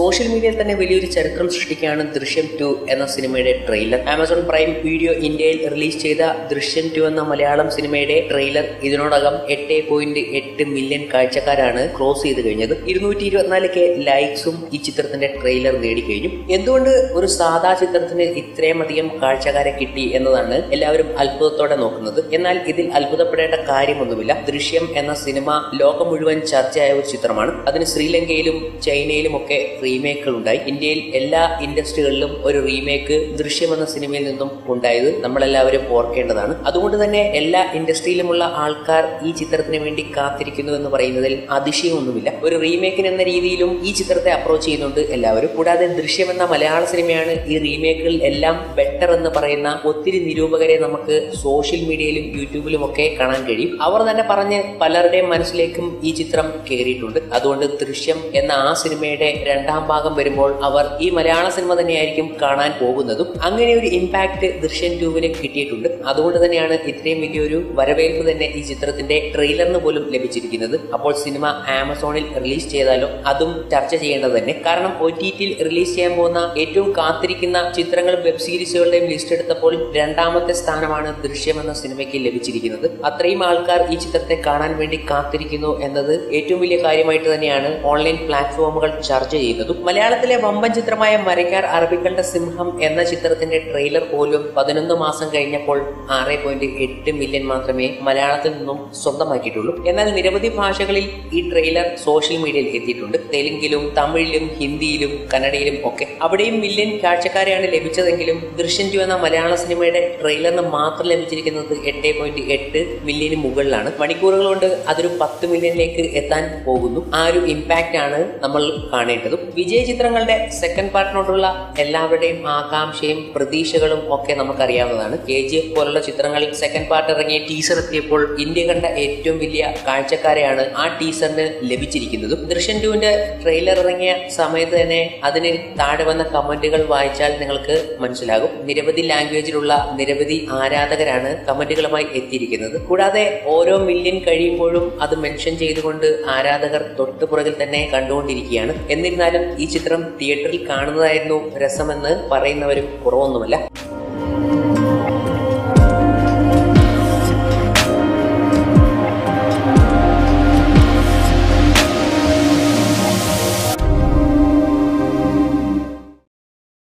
social മീഡിയയിൽ തന്നെ വലിയൊരു ചരിത്രം സൃഷ്ടിക്കുകയാണ് ദൃശ്യം ടു എന്ന സിനിമയുടെ ട്രെയിലർ ആമസോൺ പ്രൈം വീഡിയോ ഇന്ത്യയിൽ റിലീസ് ചെയ്ത ദൃശ്യം ടു എന്ന മലയാളം സിനിമയുടെ ട്രെയിലർ ഇതിനോടകം എട്ട് പോയിന്റ് എട്ട് മില്യൺ കാഴ്ചക്കാരാണ് ക്രോസ് ചെയ്ത് കഴിഞ്ഞത് ഇരുന്നൂറ്റി ഇരുപത്തിനാല് കെ ലൈക്സും ഈ ചിത്രത്തിന്റെ ട്രെയിലർ നേടിക്കഴിഞ്ഞു എന്തുകൊണ്ട് ഒരു സാധാ ചിത്രത്തിന് ഇത്രയും അധികം കാഴ്ചക്കാരെ കിട്ടി എന്നതാണ് എല്ലാവരും അത്ഭുതത്തോടെ നോക്കുന്നത് എന്നാൽ ഇതിൽ അത്ഭുതപ്പെടേണ്ട കാര്യമൊന്നുമില്ല ദൃശ്യം എന്ന സിനിമ ലോകം മുഴുവൻ ചർച്ചയായ ഒരു ചിത്രമാണ് അതിന് ശ്രീലങ്കയിലും ചൈനയിലും ഒക്കെ റീമേക്കുകൾ ഉണ്ടായി ഇന്ത്യയിൽ എല്ലാ ഇൻഡസ്ട്രികളിലും ഒരു റീമേക്ക് ദൃശ്യം എന്ന സിനിമയിൽ നിന്നും ഉണ്ടായത് നമ്മളെല്ലാവരും ഓർക്കേണ്ടതാണ് അതുകൊണ്ട് തന്നെ എല്ലാ ഇൻഡസ്ട്രിയിലുമുള്ള ആൾക്കാർ ഈ ചിത്രത്തിന് വേണ്ടി കാത്തിരിക്കുന്നു എന്ന് പറയുന്നതിൽ അതിശയമൊന്നുമില്ല ഒരു റീമേക്കിന് എന്ന രീതിയിലും ഈ ചിത്രത്തെ അപ്രോച്ച് ചെയ്യുന്നുണ്ട് എല്ലാവരും കൂടാതെ ദൃശ്യം എന്ന മലയാള സിനിമയാണ് ഈ റീമേക്കുകൾ എല്ലാം ബെറ്റർ എന്ന് പറയുന്ന ഒത്തിരി നിരൂപകരെ നമുക്ക് സോഷ്യൽ മീഡിയയിലും യൂട്യൂബിലും ഒക്കെ കാണാൻ കഴിയും അവർ തന്നെ പറഞ്ഞ് പലരുടെയും മനസ്സിലേക്കും ഈ ചിത്രം കയറിയിട്ടുണ്ട് അതുകൊണ്ട് ദൃശ്യം എന്ന ആ സിനിമയുടെ രണ്ടാം ഭാഗം വരുമ്പോൾ അവർ ഈ മലയാള സിനിമ തന്നെയായിരിക്കും കാണാൻ പോകുന്നതും അങ്ങനെ ഒരു ഇമ്പാക്ട് ദൃശ്യം ടൂവിന് കിട്ടിയിട്ടുണ്ട് അതുകൊണ്ട് തന്നെയാണ് ഇത്രയും വലിയൊരു വരവേൽപ്പ് തന്നെ ഈ ചിത്രത്തിന്റെ ട്രെയിലറിന് പോലും ലഭിച്ചിരിക്കുന്നത് അപ്പോൾ സിനിമ ആമസോണിൽ റിലീസ് ചെയ്താലോ അതും ചർച്ച ചെയ്യേണ്ടത് തന്നെ കാരണം ഒ ടി ടിയിൽ റിലീസ് ചെയ്യാൻ പോകുന്ന ഏറ്റവും കാത്തിരിക്കുന്ന ചിത്രങ്ങളും വെബ് സീരീസുകളുടെയും ലിസ്റ്റ് എടുത്തപ്പോൾ രണ്ടാമത്തെ സ്ഥാനമാണ് ദൃശ്യം എന്ന സിനിമയ്ക്ക് ലഭിച്ചിരിക്കുന്നത് അത്രയും ആൾക്കാർ ഈ ചിത്രത്തെ കാണാൻ വേണ്ടി കാത്തിരിക്കുന്നു എന്നത് ഏറ്റവും വലിയ കാര്യമായിട്ട് തന്നെയാണ് ഓൺലൈൻ പ്ലാറ്റ്ഫോമുകൾ ചർച്ച ചെയ്യുന്നതും മലയാളത്തിലെ വമ്പൻ ചിത്രമായ മരക്കാർ അറബികളുടെ സിംഹം എന്ന ചിത്രത്തിന്റെ ട്രെയിലർ പോലും പതിനൊന്ന് മാസം കഴിഞ്ഞപ്പോൾ ആറ് പോയിന്റ് എട്ട് മില്യൺ മാത്രമേ മലയാളത്തിൽ നിന്നും സ്വന്തമാക്കിയിട്ടുള്ളൂ എന്നാൽ നിരവധി ഭാഷകളിൽ ഈ ട്രെയിലർ സോഷ്യൽ മീഡിയയിൽ എത്തിയിട്ടുണ്ട് തെലുങ്കിലും തമിഴിലും ഹിന്ദിയിലും കന്നഡയിലും ഒക്കെ അവിടെയും മില്യൺ കാഴ്ചക്കാരെയാണ് ലഭിച്ചതെങ്കിലും ദൃശ്യം ടു എന്ന മലയാള സിനിമയുടെ ട്രെയിലറിന് മാത്രം ലഭിച്ചിരിക്കുന്നത് എട്ട് പോയിന്റ് എട്ട് മില്യന് മുകളിലാണ് മണിക്കൂറുകൾ കൊണ്ട് അതൊരു പത്ത് മില്യണിലേക്ക് എത്താൻ പോകുന്നു ആ ഒരു ഇമ്പാക്റ്റ് ആണ് നമ്മൾ കാണേണ്ടതും വിജയ ചിത്രങ്ങളുടെ സെക്കൻഡ് പാർട്ടിനോടുള്ള എല്ലാവരുടെയും ആകാംക്ഷയും പ്രതീക്ഷകളും ഒക്കെ നമുക്കറിയാവുന്നതാണ് കെ ജി എഫ് പോലുള്ള ചിത്രങ്ങൾ സെക്കൻഡ് പാർട്ട് ഇറങ്ങിയ ടീസർ എത്തിയപ്പോൾ ഇന്ത്യ കണ്ട ഏറ്റവും വലിയ കാഴ്ചക്കാരെയാണ് ആ ടീസറിന് ലഭിച്ചിരിക്കുന്നതും ദൃശ്യം ടുവിന്റെ ട്രെയിലർ ഇറങ്ങിയ സമയത്ത് തന്നെ അതിന് താഴെ വന്ന കമന്റുകൾ വായിച്ചാൽ നിങ്ങൾക്ക് മനസ്സിലാകും നിരവധി ലാംഗ്വേജിലുള്ള നിരവധി ആരാധകരാണ് കമന്റുകളുമായി എത്തിയിരിക്കുന്നത് കൂടാതെ ഓരോ മില്യൺ കഴിയുമ്പോഴും അത് മെൻഷൻ ചെയ്തുകൊണ്ട് ആരാധകർ തൊട്ടുപുറകിൽ തന്നെ കണ്ടുകൊണ്ടിരിക്കുകയാണ് എന്നിരുന്നാലും ഈ ചിത്രം തിയേറ്ററിൽ കാണുന്നതായിരുന്നു രസമെന്ന് പറയുന്നവരും കുറവൊന്നുമല്ല